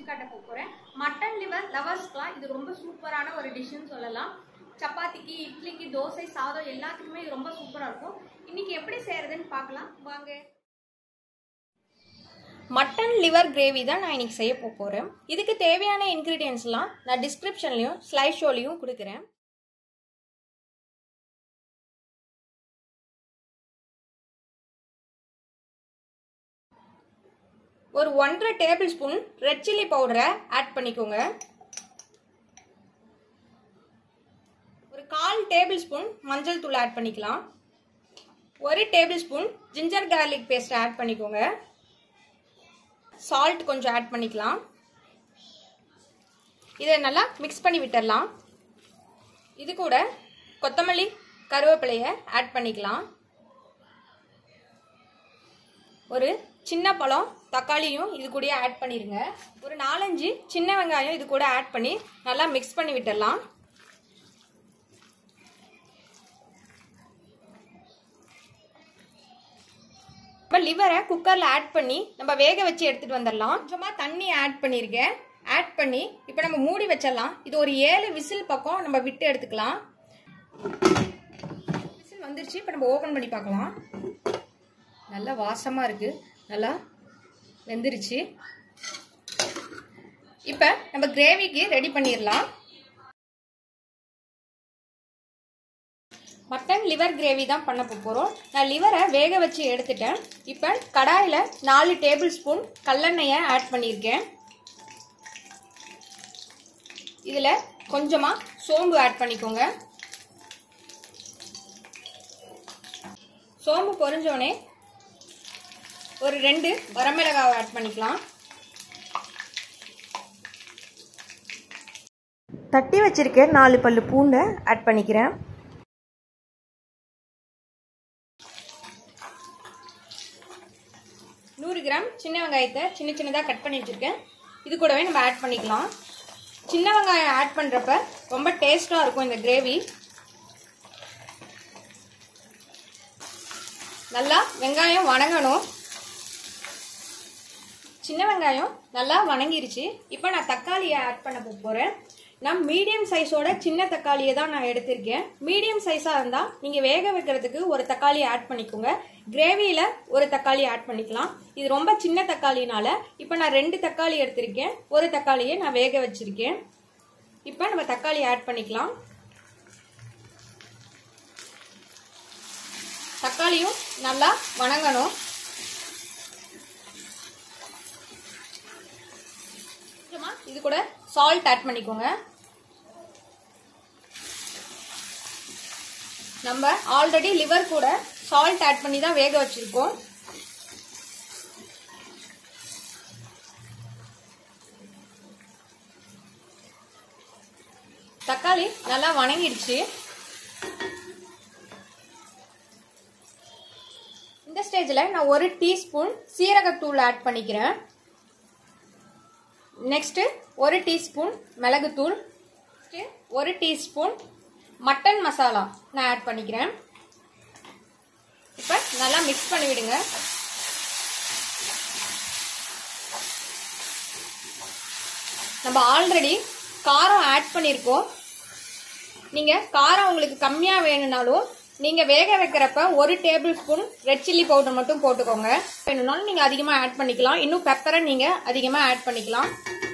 காட்ட போகிறேன் mutton liver லவர்ஸ்க்குலாம் இது ரொம்ப சூப்பரான ஒரு டிஷ்ஷுன்னு சொல்லலாம் சப்பாத்திக்கு இட்லிக்கு தோசை சாதம் எல்லாத்துக்குமே இது ரொம்ப சூப்பராக இருக்கும் இன்னைக்கு எப்படி செய்யறதுன்னு பார்க்கலாம் வாங்க மட்டன் லிவர் கிரேவி தான் நான் இன்னைக்கு செய்ய போகிறேன் இதுக்கு தேவையான இன்க்ரீடியன்ஸ்லாம் நான் டிஸ்கிரிப்ஷன்லையும் ஸ்லைட் ஷோலையும் கொடுக்குறேன் ஒரு ஒன்றரை டேபிள் ஸ்பூன் ரெட் சில்லி பவுடரை ஆட் பண்ணிக்கோங்க ஒரு கால் டேபிள் ஸ்பூன் மஞ்சள் தூள் ஆட் பண்ணிக்கலாம் ஒரு tablespoon ginger garlic paste add பண்ணிக்கோங்க சால்ட் கொஞ்சம் ஆட் பண்ணிக்கலாம் இதை நல்லா மிக்ஸ் பண்ணி விட்டுடலாம் இது கூட கொத்தமல்லி கருவேப்பிலையை ஆட் பண்ணிக்கலாம் ஒரு சின்ன பழம் தக்காளியும் இது கூட ஆட் பண்ணிடுங்க ஒரு நாலஞ்சு சின்ன வெங்காயம் இது கூட ஆட் பண்ணி நல்லா மிக்ஸ் பண்ணி விட்டுடலாம் இப்போ லிவரை குக்கரில் ஆட் பண்ணி நம்ம வேக வச்சு எடுத்துகிட்டு வந்துடலாம் கொஞ்சமாக தண்ணி ஆட் பண்ணியிருக்கேன் ஆட் பண்ணி இப்போ நம்ம மூடி வச்சிடலாம் இது ஒரு ஏழு விசில் பக்கம் நம்ம விட்டு எடுத்துக்கலாம் விசில் வந்துருச்சு இப்போ நம்ம ஓப்பன் பண்ணி பார்க்கலாம் நல்லா வாசமாக இருக்குது நல்லா வெந்துருச்சு இப்போ நம்ம கிரேவிக்கு ரெடி பண்ணிடலாம் மட்டன் லிவர் கிரேவி தான் பண்ண போகிறோம் நான் லிவரை வேக வச்சு எடுத்துட்டேன் இப்போ கடாயில் நாலு டேபிள் ஸ்பூன் கல்லெண்ணெயை ஆட் பண்ணியிருக்கேன் இதில் கொஞ்சமாக சோம்பு ஆட் பண்ணிக்கோங்க சோம்பு பொரிஞ்சோடனே ஒரு ரெண்டு வரமிளகாவை ஆட் பண்ணிக்கலாம் தட்டி வச்சிருக்க நாலு பல்லு பூண்டை ஆட் பண்ணிக்கிறேன் நூறு கிராம் சின்ன வெங்காயத்தை சின்ன சின்னதாக கட் பண்ணி வச்சுருக்கேன் இது கூடவே நம்ம ஆட் பண்ணிக்கலாம் சின்ன வெங்காயம் ஆட் பண்ணுறப்ப ரொம்ப டேஸ்ட்டாக இருக்கும் இந்த கிரேவி நல்லா வெங்காயம் வணங்கணும் சின்ன வெங்காயம் நல்லா வணங்கிருச்சு இப்போ நான் தக்காளியை ஆட் பண்ண போகிறேன் நான் மீடியம் சைஸோட சின்ன தக்காளியை தான் நான் எடுத்திருக்கேன் மீடியம் சைஸாக இருந்தால் நீங்கள் வேக வைக்கிறதுக்கு ஒரு தக்காளி ஆட் பண்ணிக்கோங்க கிரேவியில் ஒரு தக்காளி ஆட் பண்ணிக்கலாம் இது ரொம்ப சின்ன தக்காளினால இப்போ நான் ரெண்டு தக்காளி எடுத்திருக்கேன் ஒரு தக்காளியை நான் வேக வச்சிருக்கேன் இப்போ நம்ம தக்காளி ஆட் பண்ணிக்கலாம் தக்காளியும் நல்லா வணங்கணும் இது கூட சால்ட் ஆட் பண்ணிக்கோங்க நம்ம ஆல்ரெடி லிவர் கூட சால்ட் ஆட் பண்ணி தான் வேக வச்சிருக்கோம் தக்காளி நல்லா வணங்கிடுச்சு இந்த ஸ்டேஜில் நான் ஒரு டீஸ்பூன் சீரகத்தூள் ஆட் பண்ணிக்கிறேன் நெக்ஸ்ட்டு ஒரு டீஸ்பூன் மிளகுத்தூள் ஒரு டீஸ்பூன் மட்டன் மசாலா நான் ஆட் பண்ணிக்கிறேன் இப்போ நல்லா மிக்ஸ் பண்ணி விடுங்க நம்ம ஆல்ரெடி காரம் ஆட் பண்ணியிருக்கோம் நீங்கள் காரம் உங்களுக்கு கம்மியாக வேணும்னாலும் நீங்கள் வேக வைக்கிறப்ப ஒரு tablespoon red chilli powder மட்டும் போட்டுக்கோங்க வேணும்னாலும் நீங்கள் அதிகமாக ஆட் பண்ணிக்கலாம் இன்னும் பெப்பரை நீங்கள் அதிகமாக ஆட் பண்ணிக்கலாம்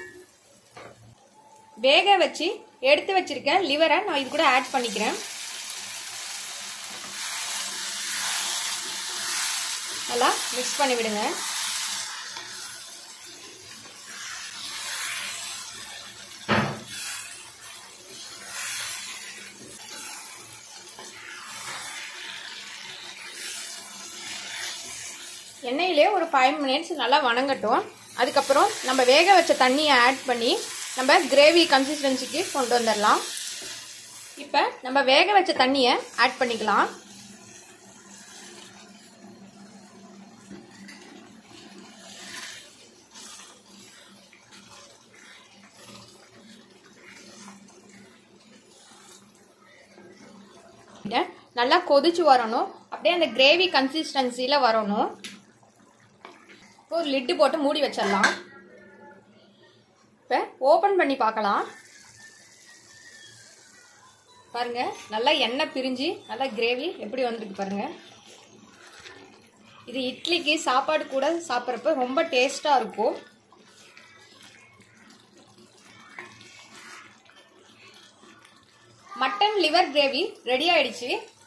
வேக வச்சு எடுத்து வச்சிருக்க லிவரை நான் இது கூட ஆட் பண்ணிக்கிறேன் நல்லா மிக்ஸ் பண்ணி விடுங்க எண்ணெயிலே ஒரு ஃபைவ் மினிட்ஸ் நல்லா வணங்கட்டும் அதுக்கப்புறம் நம்ம வேக வச்ச தண்ணியை ஆட் பண்ணி நம்ம கிரேவி கன்சிஸ்டன்சிக்கு கொண்டு வந்துடலாம் இப்போ நம்ம வேக வச்ச தண்ணியை ஆட் பண்ணிக்கலாம் நல்லா கொதிச்சு வரணும் அப்படியே அந்த கிரேவி கன்சிஸ்டன்சியில் வரணும் இப்போ ஒரு லிட்டு போட்டு மூடி வச்சிடலாம் இப்போ ஓப்பன் பண்ணி பார்க்கலாம் பாருங்க நல்லா எண்ணெய் பிரிஞ்சு நல்லா கிரேவி எப்படி வந்திருக்கு பாருங்க இது இட்லிக்கு சாப்பாடு கூட சாப்பிட்றப்ப ரொம்ப டேஸ்டாக இருக்கும் மட்டன் லிவர் கிரேவி ரெடி ஆயிடுச்சு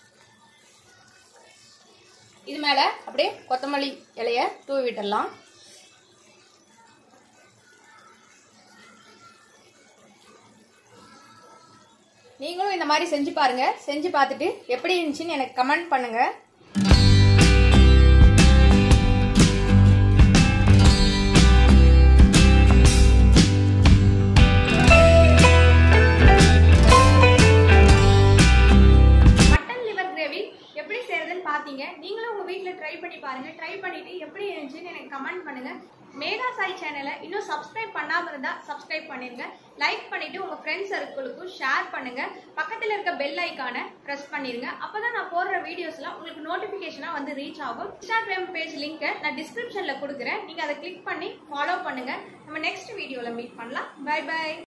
இது மேலே அப்படியே கொத்தமல்லி இலைய தூவி விட்டுடலாம் நீங்களும் இந்த மாதிரி செஞ்சு பாருங்க செஞ்சு பார்த்துட்டு எப்படி இருந்துச்சுன்னு எனக்கு கமெண்ட் பண்ணுங்க மட்டன் லிவர் கிரேவி எப்படி செய்யறதுன்னு பார்த்தீங்க நீங்களும் உங்க வீட்டில் ட்ரை பண்ணி பாருங்க ட்ரை பண்ணிட்டு எப்படி இருந்துச்சுன்னு எனக்கு கமெண்ட் பண்ணுங்க மேகா சாய் சேனலை இன்னும் சப்ஸ்கிரைப் பண்ணாம இருந்தா சப்ஸ்கிரைப் பண்ணிருங்க லைக் பண்ணிட்டு உங்க ஃப்ரெண்ட்ஸ் சர்க்கிளுக்கும் ஷேர் பண்ணுங்க பக்கத்துல இருக்க பெல் ஐக்கானை பிரஸ் பண்ணிருங்க அப்பதான் நான் போடுற வீடியோஸ்லாம் உங்களுக்கு நோட்டிபிகேஷனா வந்து ரீச் ஆகும் இன்ஸ்டாகிராம் பேஜ் லிங்கை நான் டிஸ்கிரிப்ஷன்ல கொடுக்குறேன் நீங்க அதை கிளிக் பண்ணி ஃபாலோ பண்ணுங்க நம்ம நெக்ஸ்ட் வீடியோல மீட் பண்ணலாம் பை பை